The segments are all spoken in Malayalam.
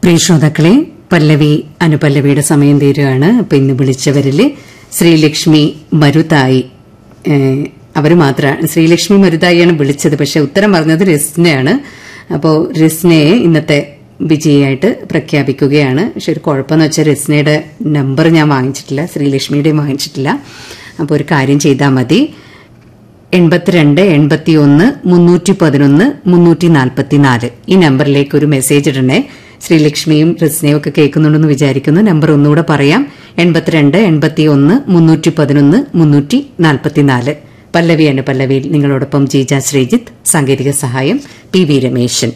പ്രിയ ശ്രോതാക്കളെ പല്ലവി അനുപല്ലവിയുടെ സമയം തീരുകയാണ് അപ്പൊ ഇന്ന് വിളിച്ചവരില് ശ്രീലക്ഷ്മി മരുതായി ഏഹ്, അവര് മാത്രമാണ് ശ്രീലക്ഷ്മി മരുതായിയാണ് വിളിച്ചത് പക്ഷെ ഉത്തരം പറഞ്ഞത് രസ്നയാണ് അപ്പോൾ രസ്നയെ ഇന്നത്തെ വിജയിയായിട്ട് പ്രഖ്യാപിക്കുകയാണ് പക്ഷെ ഒരു കുഴപ്പമെന്ന് വെച്ചാൽ രസ്നയുടെ നമ്പർ ഞാൻ വാങ്ങിച്ചിട്ടില്ല ശ്രീലക്ഷ്മിയുടെയും വാങ്ങിച്ചിട്ടില്ല അപ്പോൾ ഒരു കാര്യം ചെയ്താൽ മതി എൺപത്തിരണ്ട് എൺപത്തി ഒന്ന് മുന്നൂറ്റി പതിനൊന്ന് മുന്നൂറ്റി നാൽപ്പത്തിനാല് ഈ നമ്പറിലേക്ക് ഒരു മെസ്സേജ് ഇടണേ ശ്രീലക്ഷ്മിയും റിസ്നയും ഒക്കെ കേൾക്കുന്നുണ്ടെന്ന് വിചാരിക്കുന്നു നമ്പർ ഒന്നുകൂടെ പറയാം എൺപത്തിരണ്ട് എൺപത്തി ഒന്ന് മുന്നൂറ്റി പതിനൊന്ന് മുന്നൂറ്റി നാൽപ്പത്തിനാല് പല്ലവിയാണ് പല്ലവിയിൽ നിങ്ങളോടൊപ്പം ജീജ ശ്രീജിത്ത് സാങ്കേതിക സഹായം P V Rameshan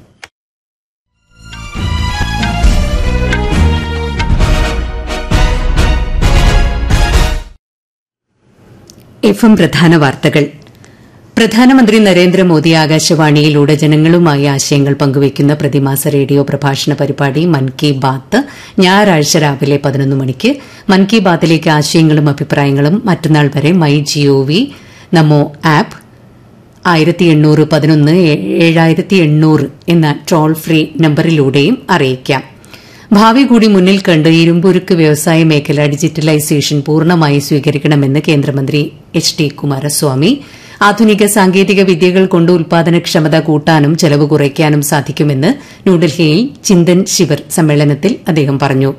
F M പ്രധാന വാർത്തകൾ പ്രധാനമന്ത്രി നരേന്ദ്രമോദി ആകാശവാണിയിലൂടെ ജനങ്ങളുമായി ആശയങ്ങൾ പങ്കുവയ്ക്കുന്ന പ്രതിമാസ റേഡിയോ പ്രഭാഷണ പരിപാടി മൻ കി ബാത്ത് ഞായറാഴ്ച രാവിലെ പതിനൊന്ന് മണിക്ക് മൻ കി ബാത്തിലേക്ക് ആശയങ്ങളും അഭിപ്രായങ്ങളും മറ്റന്നാൾ വരെ മൈ ജിഒവി നമോ ആപ്പ് ആയിരത്തി എണ്ണൂറ് പതിനൊന്ന് ഏഴായിരത്തി എണ്ണൂറ് എന്ന ടോൾ ഫ്രീ നമ്പറിലൂടെയും അറിയിക്കാം ഭാവി കൂടി മുന്നിൽ കണ്ട് ഇരുമ്പുരുക്ക് വ്യവസായ മേഖല ഡിജിറ്റലൈസേഷൻ പൂർണ്ണമായി സ്വീകരിക്കണമെന്ന് കേന്ദ്രമന്ത്രി എച്ച് ഡി കുമാരസ്വാമി ആധുനിക സാങ്കേതിക വിദ്യകൾ കൊണ്ട് ഉൽപാദനക്ഷമത കൂട്ടാനും ചെലവ് കുറയ്ക്കാനും സാധിക്കുമെന്ന് ന്യൂഡൽഹിയിൽ ചിന്തൻ ശിവർ സമ്മേളനത്തിൽ അദ്ദേഹം പറഞ്ഞു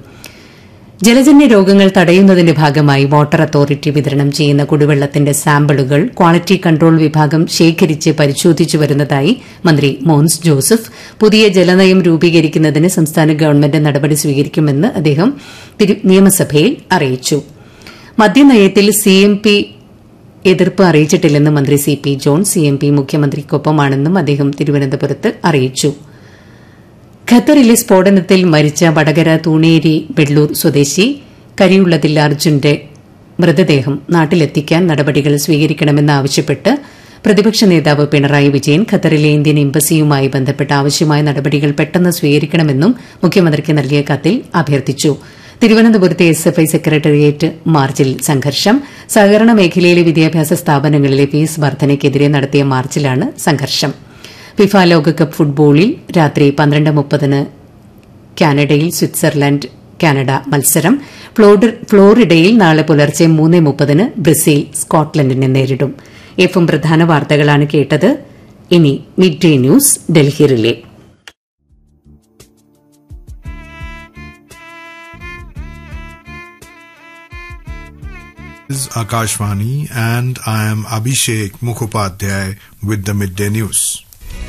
ജലജന്യ രോഗങ്ങൾ തടയുന്നതിന്റെ ഭാഗമായി വാട്ടർ അതോറിറ്റി വിതരണം ചെയ്യുന്ന കുടിവെള്ളത്തിന്റെ സാമ്പിളുകൾ ക്വാളിറ്റി കൺട്രോൾ വിഭാഗം ശേഖരിച്ച് പരിശോധിച്ചു വരുന്നതായി മന്ത്രി മോൻസ് ജോസഫ് പുതിയ ജലനയം രൂപീകരിക്കുന്നതിന് സംസ്ഥാന ഗവൺമെന്റ് നടപടി സ്വീകരിക്കുമെന്ന് അദ്ദേഹം തിരു- നിയമസഭയിൽ അറിയിച്ചു മദ്യനയത്തിൽ സി എം പി എതിർപ്പ് അറിയിച്ചിട്ടില്ലെന്ന് മന്ത്രി C P John C M P മുഖ്യമന്ത്രിക്കൊപ്പമാണെന്നും അദ്ദേഹം തിരുവനന്തപുരത്ത് അറിയിച്ചു ഖത്തറിലെ സ്ഫോടനത്തിൽ മരിച്ച വടകര തൂണേരി വെള്ളൂർ സ്വദേശി കരിയുള്ളതിൽ അർജുന്റെ മൃതദേഹം നാട്ടിലെത്തിക്കാൻ നടപടികൾ സ്വീകരിക്കണമെന്നാവശ്യപ്പെട്ട് പ്രതിപക്ഷ നേതാവ് പിണറായി വിജയൻ ഖത്തറിലെ ഇന്ത്യൻ എംബസിയുമായി ബന്ധപ്പെട്ട ആവശ്യമായ നടപടികൾ പെട്ടെന്ന് സ്വീകരിക്കണമെന്നും മുഖ്യമന്ത്രിക്ക് നൽകിയ കത്തിൽ അഭ്യർത്ഥിച്ചു തിരുവനന്തപുരത്തെ എസ് എഫ് ഐ സെക്രട്ടേറിയറ്റ് മാർച്ചിൽ സംഘർഷം സഹകരണ മേഖലയിലെ വിദ്യാഭ്യാസ സ്ഥാപനങ്ങളിലെ ഫീസ് വർധനയ്ക്കെതിരെ നടത്തിയ മാർച്ചിലാണ് സംഘർഷം ഫിഫ ലോകകപ്പ് ഫുട്ബോളിൽ രാത്രി പന്ത്രണ്ട് മുപ്പതിന് കാനഡയിൽ സ്വിറ്റ്സർലൻഡ് കാനഡ മത്സരം ഫ്ലോഡ്- ഫ്ലോറിഡയിൽ നാളെ പുലർച്ചെ മൂന്ന് മുപ്പതിന് ബ്രസീൽ സ്കോട്ട്ലൻഡിനെ നേരിടും എഫും പ്രധാന വാർത്തകളാണ് കേട്ടത് ഇനി mid day news Delhi relay is Akashvani and I am Abhishek Mukhopadhyay with the midday news.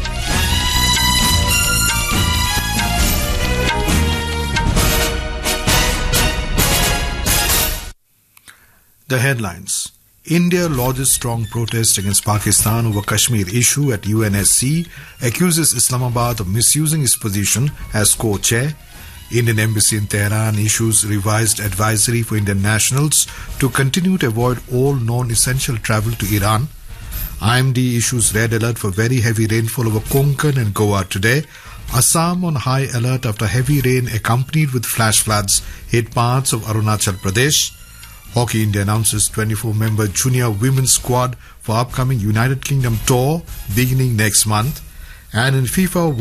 The headlines. India lodges strong protest against Pakistan over Kashmir issue at UNSC, accuses Islamabad of misusing its position as co-chair. Indian Embassy in Tehran issues revised advisory for Indian nationals to continue to avoid all non-essential travel to Iran. IMD issues red alert for very heavy rainfall over Konkan and Goa today. Assam on high alert after heavy rain accompanied with flash floods hit parts of Arunachal Pradesh. Hockey India announces 24-member junior women's squad for upcoming United Kingdom tour beginning next month. And in FIFA